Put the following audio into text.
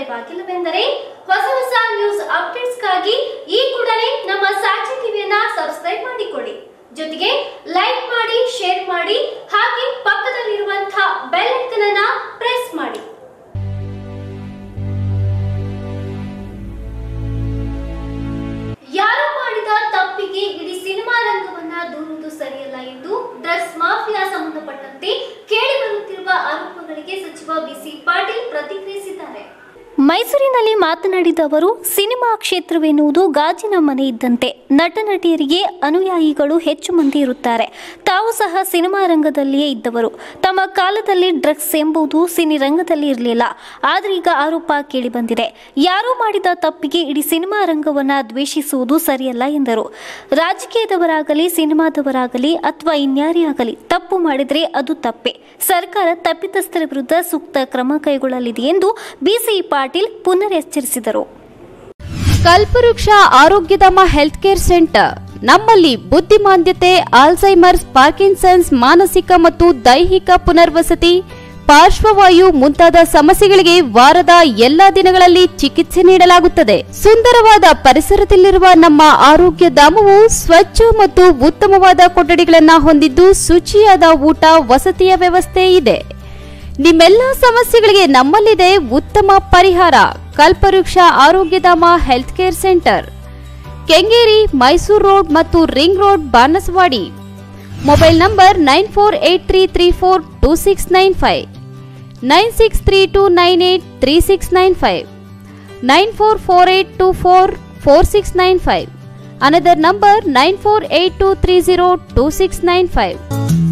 ಸಾಧ್ಯವಾಗಿಲ್ಲವೆಂದರೆ ಹೊಸ ಹೊಸ ನ್ಯೂಸ್ ಅಪ್ಡೇಟ್ಸ್ಗಾಗಿ ಈ ಕೂಡಲೇ ನಮ್ಮ ಸಾಕ್ಷಿ ಟಿವಿಯನ್ನ ಸಬ್ಸ್ಕ್ರೈಬ್ ಮಾಡಿಕೊಳ್ಳಿ ಜೊತೆಗೆ ಲೈಕ್ ಮಾಡಿ ಶೇರ್ ಮಾಡಿ ಹಾಗೆ ಪಕ್ಕದಲ್ಲಿರುವಂತಹ ಬೆಲ್ ಐಕನ್ ಅನ್ನ ಪ್ರೆಸ್ ಮಾಡಿ ಯಾರು ಮಾಡಿದ ತಪ್ಪಿಗೆ ಇಡೀ ಸಿನಿಮಾ ರಂಗವನ್ನ ದೂರುವುದು ಸರಿಯಲ್ಲ ಎಂದು ಡ್ರಗ್ಸ್ ಮಾಫಿಯಾ ಸಂಬಂಧಪಟ್ಟಂತೆ ಕೇಳಿ ಬರುತ್ತಿರುವ ಆರೋಪಗಳಿಗೆ ಸಚಿವ ಬಿಸಿ ಪಾಟೀಲ್ ಪ್ರತಿಕ್ರಿಯಿಸಿದ್ದಾರೆ ಮೈಸೂರಿನಲ್ಲಿ ಮಾತನಾಡಿದ ಅವರು ಸಿನಿಮಾ ಕ್ಷೇತ್ರವೆನ್ನುವುದು ಗಾಜಿನ ಮನೆ ಇದ್ದಂತೆ ನಟ ನಟಿಯರಿಗೆ ಅನುಯಾಯಿಗಳು ಹೆಚ್ಚು ಮಂದಿ ಇರುತ್ತಾರೆ ತಾವು ಸಹ ಸಿನಿಮಾ ರಂಗದಲ್ಲಿಯೇ ಇದ್ದವರು ತಮ್ಮ ಕಾಲದಲ್ಲಿ ಡ್ರಗ್ಸ್ ಎಂಬುದು ಸಿನಿ ರಂಗದಲ್ಲಿ ಇರಲಿಲ್ಲ ಆದರೆ ಈಗ ಆರೋಪ ಕೇಳಿಬಂದಿದೆ ಯಾರೋ ಮಾಡಿದ ತಪ್ಪಿಗೆ ಇಡೀ ಸಿನಿಮಾ ರಂಗವನ್ನ ದ್ವೇಷಿಸುವುದು ಸರಿಯಲ್ಲ ಎಂದರು ರಾಜಕೀಯದವರಾಗಲಿ ಸಿನಿಮಾದವರಾಗಲಿ ಅಥವಾ ಇನ್ಯಾರೇ ಆಗಲಿ ತಪ್ಪು ಮಾಡಿದರೆ ಅದು ತಪ್ಪೆ ಸರ್ಕಾರ ತಪ್ಪಿತಸ್ಥರ ವಿರುದ್ಧ ಸೂಕ್ತ ಕ್ರಮ ಕೈಗೊಳ್ಳಲಿದೆ ಎಂದು ಬಿಸಿ ಪಾಟೀಲ್ ಪುನರ್ ಎಚ್ಚರಿಸಿದರು ಕಲ್ಪವೃಕ್ಷ ಆರೋಗ್ಯಧಾಮ ಹೆಲ್ತ್ ಕೇರ್ ಸೆಂಟರ್ ನಮ್ಮಲ್ಲಿ ಬುದ್ಧಿಮಾಂದ್ಯತೆ ಆಲ್ಝೈಮರ್ಸ್ ಪಾರ್ಕಿನ್ಸನ್ಸ್ ಮಾನಸಿಕ ಮತ್ತು ದೈಹಿಕ ಪುನರ್ವಸತಿ ಪಾರ್ಶ್ವವಾಯು ಮುಂತಾದ ಸಮಸ್ಯೆಗಳಿಗೆ ವಾರದ ಎಲ್ಲಾ ದಿನಗಳಲ್ಲಿ ಚಿಕಿತ್ಸೆ ನೀಡಲಾಗುತ್ತದೆ ಸುಂದರವಾದ ಪರಿಸರದಲ್ಲಿರುವ ನಮ್ಮ ಆರೋಗ್ಯ ಧಾಮವು ಸ್ವಚ್ಛ ಮತ್ತು ಉತ್ತಮವಾದ ಕೊಠಡಿಗಳನ್ನ ಹೊಂದಿದ್ದು ಶುಚಿಯಾದ ಊಟ ವಸತಿಯ ವ್ಯವಸ್ಥೆ ಇದೆ ನಿಮ್ಮೆಲ್ಲ ಸಮಸ್ಯೆಗಳಿಗೆ ನಮ್ಮಲ್ಲಿದೆ ಉತ್ತಮ ಪರಿಹಾರ Kalpavriksha Arogyadhama health care centre Kengeri Mysore road ಮತ್ತು ring road Banaswadi mobile number nine four eight three three four two six nine five nine six three two nine eight three six nine five nine four four eight two four four six nine five another number nine four eight two three zero two six nine five